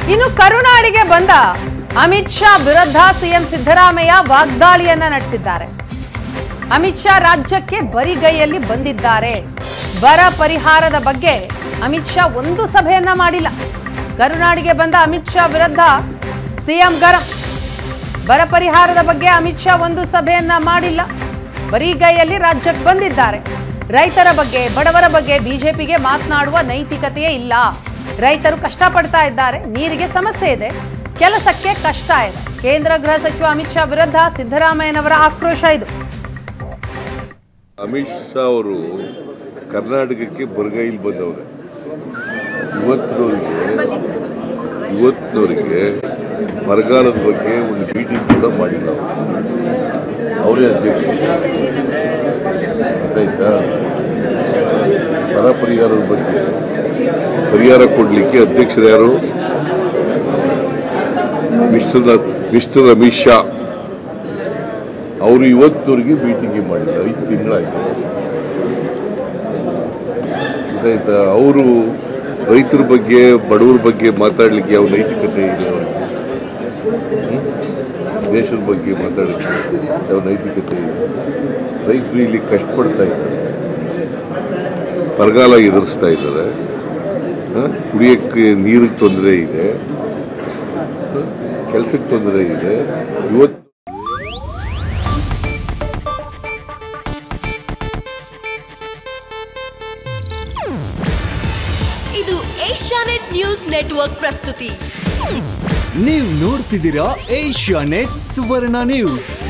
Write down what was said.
ಇನ್ನು ಕರುನಾಡಿಗೆ ಬಂದ ಅಮಿತ್ ಶಾ ವಿರುದ್ಧ ಸಿಎಂ ಸಿದ್ದರಾಮಯ್ಯ ವಾಗ್ದಾಳಿಯನ್ನ ನಡೆಸಿದ್ದಾರೆ ಅಮಿತ್ ಶಾ ರಾಜ್ಯಕ್ಕೆ ಬರಿಗೈಯಲ್ಲಿ ಬಂದಿದ್ದಾರೆ ಬರ ಪರಿಹಾರದ ಬಗ್ಗೆ ಅಮಿತ್ ಶಾ ಒಂದು ಸಭೆಯನ್ನ ಮಾಡಿಲ್ಲ ಕರುನಾಡಿಗೆ ಬಂದ ಅಮಿತ್ ಶಾ ವಿರುದ್ಧ ಸಿಎಂ ಗರಂ ಬರ ಪರಿಹಾರದ ಬಗ್ಗೆ ಅಮಿತ್ ಶಾ ಒಂದು ಸಭೆಯನ್ನ ಮಾಡಿಲ್ಲ ಬರಿಗೈಯಲ್ಲಿ ರಾಜ್ಯಕ್ಕೆ ಬಂದಿದ್ದಾರೆ ರೈತರ ಬಗ್ಗೆ ಬಡವರ ಬಗ್ಗೆ ಬಿಜೆಪಿಗೆ ಮಾತನಾಡುವ ನೈತಿಕತೆಯೇ ಇಲ್ಲ ರೈತರು ಕಷ್ಟಪಡ್ತಾ ಇದ್ದಾರೆ ನೀರಿಗೆ ಸಮಸ್ಯೆ ಇದೆ ಕೆಲಸಕ್ಕೆ ಕಷ್ಟ ಇದೆ ಕೇಂದ್ರ ಗೃಹ ಸಚಿವ ಅಮಿತ್ ಶಾ ವಿರುದ್ಧ ಸಿದ್ದರಾಮಯ್ಯನವರ ಆಕ್ರೋಶ ಇದು ಅಮಿತ್ ಶಾ ಅವರು ಕರ್ನಾಟಕಕ್ಕೆ ಬರಗೈಲಿ ಬಂದವರು ಇವತ್ತಿನವರಿಗೆ ಇವತ್ತಿನವರಿಗೆ ಬರಗಾಲದ ಬಗ್ಗೆ ಒಂದು ಮೀಟಿಂಗ್ ಕೂಡ ಮಾಡಿಲ್ಲ ಅವರು. ಅವರೇ ಅಧ್ಯಕ್ಷ ಗೊತ್ತಾಯ್ತಾ ಬರ ಪರಿಹಾರದ ಬಗ್ಗೆ ಪರಿಹಾರ ಕೊಡಲಿಕ್ಕೆ ಅಧ್ಯಕ್ಷರು ಯಾರು ಮಿಸ್ಟರ್ ಮಿಸ್ಟರ್ ಅಮಿತ್ ಶಾ ಅವರು ಇವತ್ತಿನವರೆಗೆ ಮೀಟಿಂಗ್ ಮಾಡಿಲ್ಲ ಐದು ತಿಂಗಳಾಯ್ತು ಗೊತ್ತಾಯ್ತಾ ಅವರು ರೈತರ ಬಗ್ಗೆ ಬಡವರ ಬಗ್ಗೆ ಮಾತಾಡಲಿಕ್ಕೆ ಯಾವ ನೈತಿಕತೆ ಇದೆ ಅವ್ರಿಗೆ? ಹ್ಮ್? ದೇಶದ ಬಗ್ಗೆ ಮಾತಾಡಲಿಕ್ಕೆ ಯಾವ ನೈತಿಕತೆ ಇದೆ ರೈತರು ಇಲ್ಲಿ ಕಷ್ಟಪಡ್ತಾ ಇದ್ದಾರೆ ಬರಗಾಲ ಎದುರಿಸ್ತಾ ಇದ್ದಾರೆ ಹ? ಕುಡಿಯಕ್ಕೆ ನೀರಿಗೆ ತೊಂದರೆ ಇದೆ ಹ? ಕೆಲಸಕ್ಕೆ ತೊಂದರೆ ಇದೆ ಇವತ್ತು ಇದು ಏಷ್ಯಾನೆಟ್ ನ್ಯೂಸ್ ನೆಟ್ವರ್ಕ್ ಪ್ರಸ್ತುತಿ ನೀವು ನೋಡ್ತಿದ್ದೀರಾ ಏಷ್ಯಾ ನೆಟ್ ಸುವರ್ಣ ನ್ಯೂಸ್